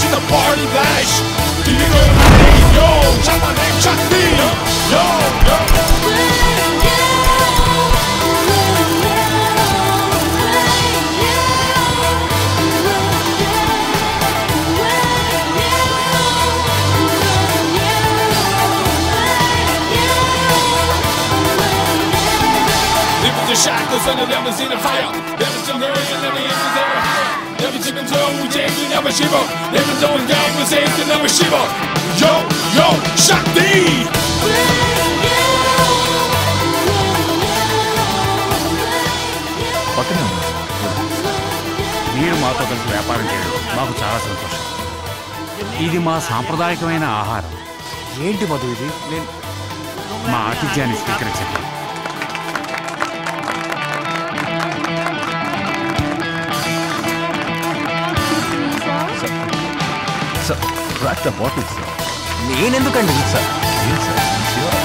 to the party bash. Do you know my name? Yo, shout my name, shout me. Yo, yo. Live with the shackles and the limousine of fire. Never still girls and never is ever higher. Never chicken toe, James, we never shiver. Never doing God was aids and never shiver. Yo, yo, Shakti! పక్కనే ఉంది మీరు మాతో కలిసి వ్యాపారం చేయడం మాకు చాలా సంతోషం ఇది మా సాంప్రదాయకమైన ఆహారం ఏంటి మధు ఇది నేను మా ఆతిథ్యాన్ని స్వీకరించండి sir break the bottle sir నేనెందుకండి సార్ ఏం sir sure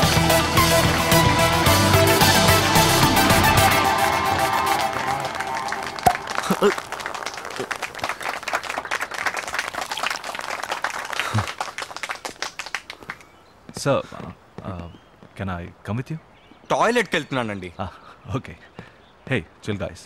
sir can I come with you టాయిలెట్కి వెళ్తున్నానండి okay hey chill guys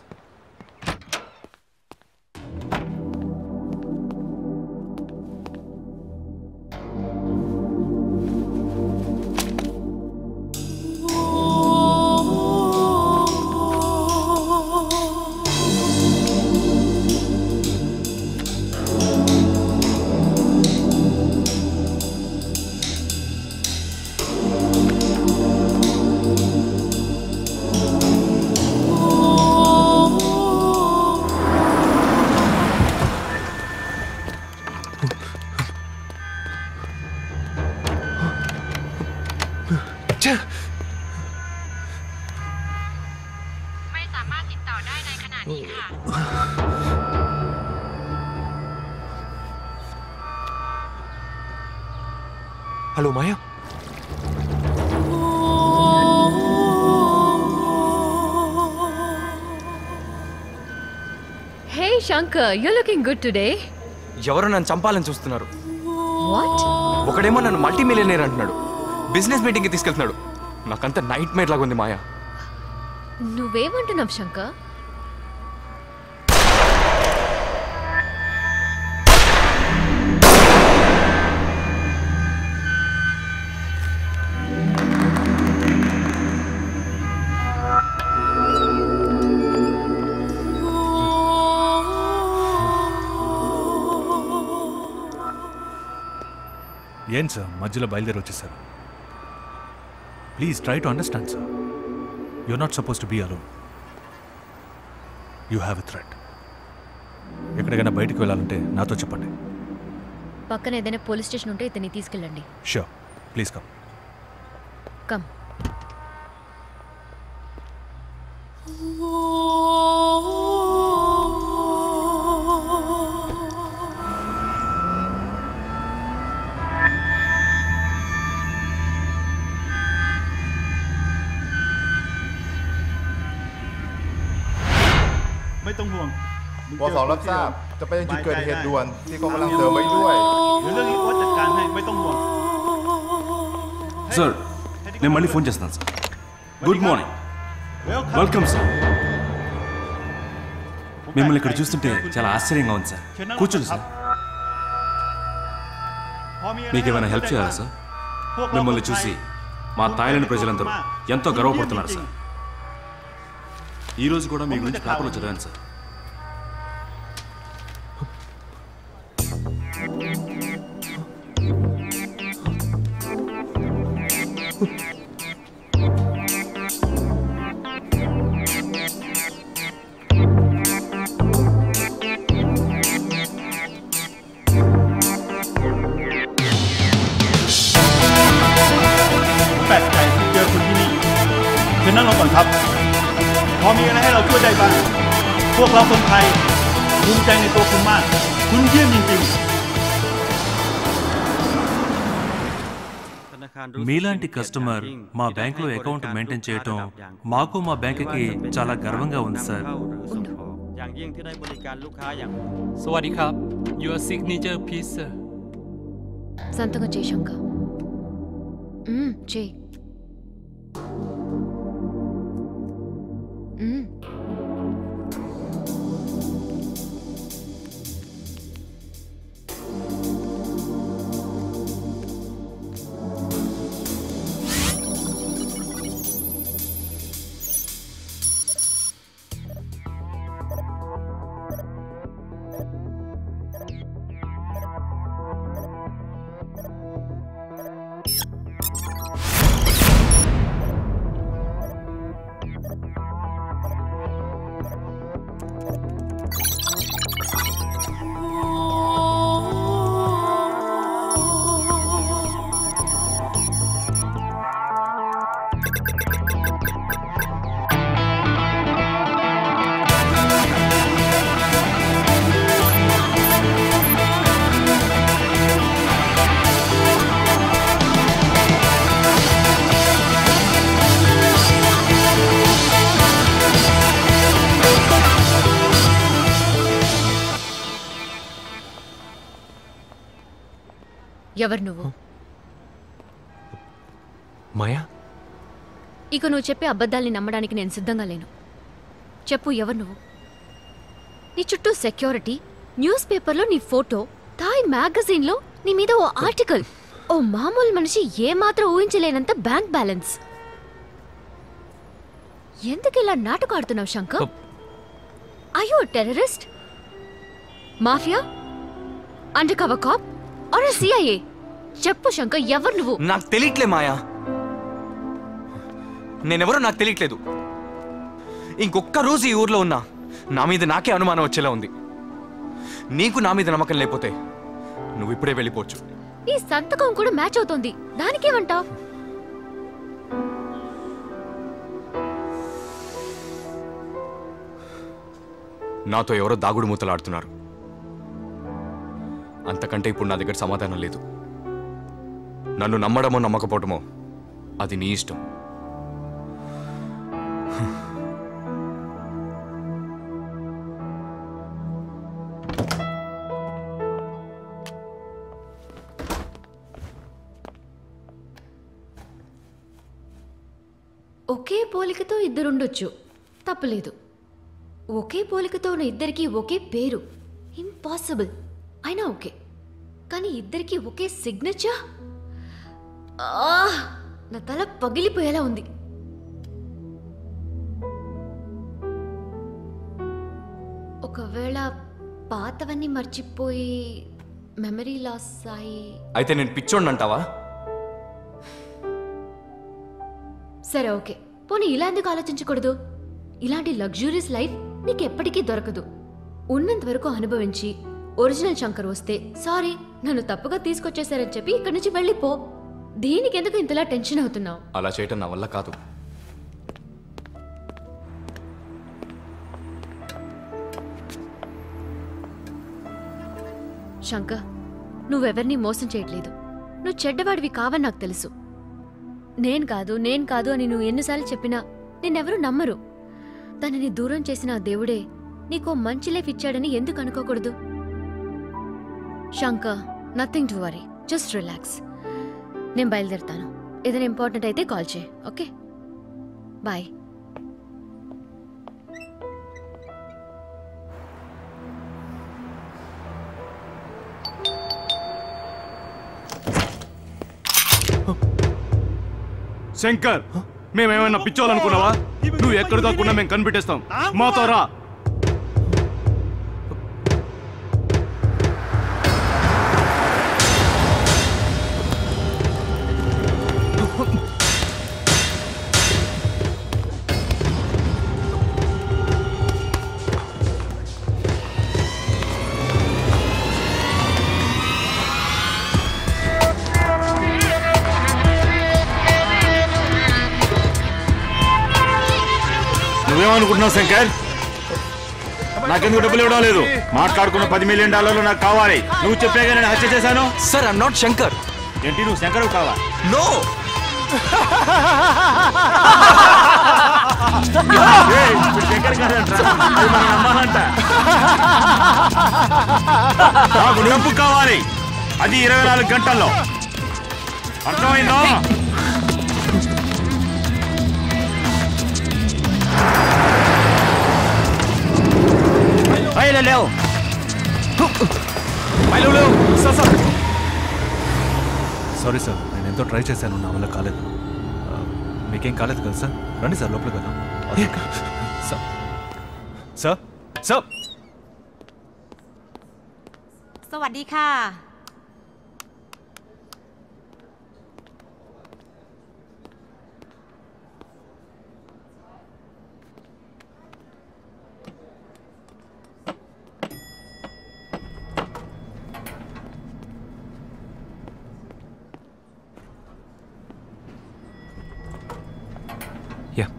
hello Maya Hey Shankar, you're looking good today. ఎవరో నన్ను చంపాలని చూస్తున్నారు What? ఒకడేమో నన్ను మల్టీ మిలియనేర్ అంటున్నాడు బిజినెస్ మీటింగ్కి తీసుకెళ్తున్నాడు నాకంతా నైట్ మేర్ లాగా ఉంది మాయా నువ్వేమంటున్నావు శంకర్ ఏం సార్ మధ్యలో బయలుదేరి వచ్చేసారు please try to understand sir you not suppose to be alone you have a threat ఎక్కడికైనా బయటికి వెళ్ళాలంటే నాతో చెప్పండి పక్కన ఏదైనా పోలీస్ స్టేషన్ ఉంటే ఇతన్ని తీసుకెళ్ళండి sure please come come ไม่ต้องห่วงวสรับทราบ จะไปยังจุดเกิดเหตุด่วน ที่เขากำลังเสริมไว้ด้วยเดี๋ยวเรื่องนี้ว่าจัดการให้ไม่ต้องห่วง sir నేను మళ్ళీ ఫోన్ చేస్తాను sir good morning welcome sir మిమ్మల్ని ఇక్కడ చూస్తుంటే చాలా ఆశ్చర్యంగా ఉంది సార్ కూర్చోండి సార్ మీకు ఏమైనా హెల్ప్ చేయాలా సార్ మిమ్మల్ని చూసి మా థాయిలాండ్ ప్రజలందరూ ఎంతో గర్వపడుతున్నారు సార్ ఈ రోజు కూడా మీ గురించి పేపర్లో చదివాను సార్ แปลกใจที่เจอคุณที่นี่เชิญนั่งลงก่อนครับ พอมีอะไรให้เราช่วยได้บ้าง พวกเราคนไทยภูมิใจในตัวคุณมาก คุณเยี่ยมจริงๆ మీలాంటి కస్టమర్ మా బ్యాంకులో అకౌంట్ మెయింటైన్ చేయటం మాకు మా బ్యాంకుకి చాలా గర్వంగా ఉంది sir ยิ่งที่ได้บริการลูกค้าอย่างสวัสดีครับ Your signature piece sir. సంతకం చేయి శంకర్ మ్మ్, చేయి మ్మ్. ఎవరు నువ్వు మాయా ఇక నువ్వు చెప్పే అబద్ధాల్ని నమ్మడానికి నేను సిద్ధంగా లేను చెప్పు ఎవరు నువ్వు నీ చుట్టూ సెక్యూరిటీ న్యూస్ పేపర్లో నీ ఫోటో థాయ్ మ్యాగజైన్లో నీ మీద ఓ ఆర్టికల్ ఓ మామూలు మనిషి ఏమాత్రం ఊహించలేనంత బ్యాంక్ బ్యాలెన్స్ ఎందుకు ఇలా నాటకం ఆడుతున్నావు శంకర్ అయ్యో terrorist mafia undercover cop or CIA చెప్పు శంకర్ ఎవరు నువ్వు నాకు తెలియట్లే మాయా నేనెవరో నాకు తెలియట్లేదు ఇంకొక్క రోజు ఈ ఊర్లో ఉన్నా నా మీద నాకే అనుమానం వచ్చేలా ఉంది నీకు నా మీద నమ్మకం లేకపోతే నువ్వు ఇప్పుడే వెళ్ళిపోవచ్చు నీ సంతకం కూడా మ్యాచ్ అవుతోంది దానికేమంటావ్ నాతో ఎవరో దాగుడు మూతలాడుతున్నారు అంతకంటే ఇప్పుడు నా దగ్గర సమాధానం లేదు నన్ను నమ్మడమో నమ్మకపోవటమో అది నీ ఇష్టం ఒకే పోలికతో ఇద్దరుండొచ్చు తప్పలేదు ఒకే పోలికతో ఉన్న ఇద్దరికి ఒకే పేరు ఇంపాసిబుల్ అయినా ఓకే కానీ ఇద్దరికి ఒకే సిగ్నేచర్ నా తల పగిలిపోయేలా ఉంది ఒకవేళ పాతవన్నీ మర్చిపోయి మెమరీ లాస్ అయి అయితే నేను పిచ్చోడిని అంటావా సరే ఓకే పోనీ ఇలా ఎందుకు ఆలోచించకూడదు ఇలాంటి లగ్జూరియస్ లైఫ్ నీకు ఎప్పటికీ దొరకదు ఉన్నంత వరకు అనుభవించి ఒరిజినల్ శంకర్ వస్తే సారీ నన్ను తప్పుగా తీసుకొచ్చేసారని చెప్పి ఇక్కడి నుంచి వెళ్ళిపో దీనికి ఎందుకు ఇంతలా టెన్షన్ అవుతున్నావు అలా చేయటం నా వల్ల కాదు శంకర్ నువ్వెవరిని మోసం చేయట్లేదు నువ్వు చెడ్డవాడివి కావని నాకు తెలుసు నేను కాదు నేను కాదు అని నువ్వు ఎన్నిసార్లు చెప్పినా నిన్నెవరూ నమ్మరు తనని దూరం చేసిన ఆ దేవుడే నీకో మంచి లైఫ్ ఇచ్చాడని ఎందుకు అనుకోకూడదు Shankar nothing to worry just relax నేను బయలుదేరుతాను ఏదైనా ఇంపార్టెంట్ అయితే కాల్ చేయి ఓకే బాయ్ శంకర్ మేమేమైనా పిచ్చోలనుకున్నావా నువ్వు ఎక్కడ దాక్కున్నా మేము కనిపెట్టేస్తాం మాతో రా నువ్వేమనుకుంటున్నావు శంకర్ నాకెందుకు డబ్బులు ఇవ్వడం లేదు మాట్లాడుకున్న పది మిలియన్ డాలర్లు నాకు కావాలి నువ్వు చెప్పాగా నేను హత్య చేశాను సార్ ఐమ్ నాట్ శంకర్ ఏంటి నువ్వు శంకర్ కావా నో ఏయ్, వీడి దగ్గర కాదంట్రా. అది మనం నమ్మాలంట నాకు డబ్బు కావాలి అది ఇరవై నాలుగు గంటల్లో అర్థమైందా లేవు లేవు సార్ సార్ సారీ సార్ నేను ఎంతో ట్రై చేశాను నా వల్ల కాలేదు ఆ, మీకేం కాలేదు కదా సార్ రండి సార్ లోపలికి వెళ్దాం sir sir sir สวัสดีค่ะ yeah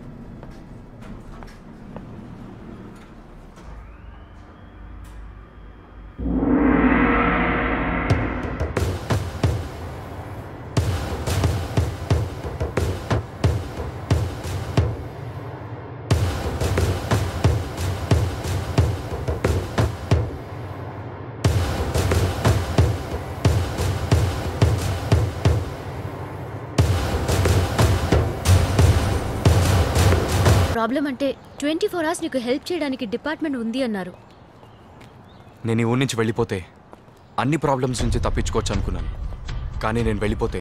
problem అంటే ట్వంటీ ఫోర్ అవర్స్ నీకు హెల్ప్ చేయడానికి డిపార్ట్మెంట్ ఉంది అన్నారు నేను ఈ ఊరి నుంచి వెళ్ళిపోతే అన్ని ప్రాబ్లమ్స్ నుంచి తప్పించుకోవచ్చు అనుకున్నాను కానీ నేను వెళ్ళిపోతే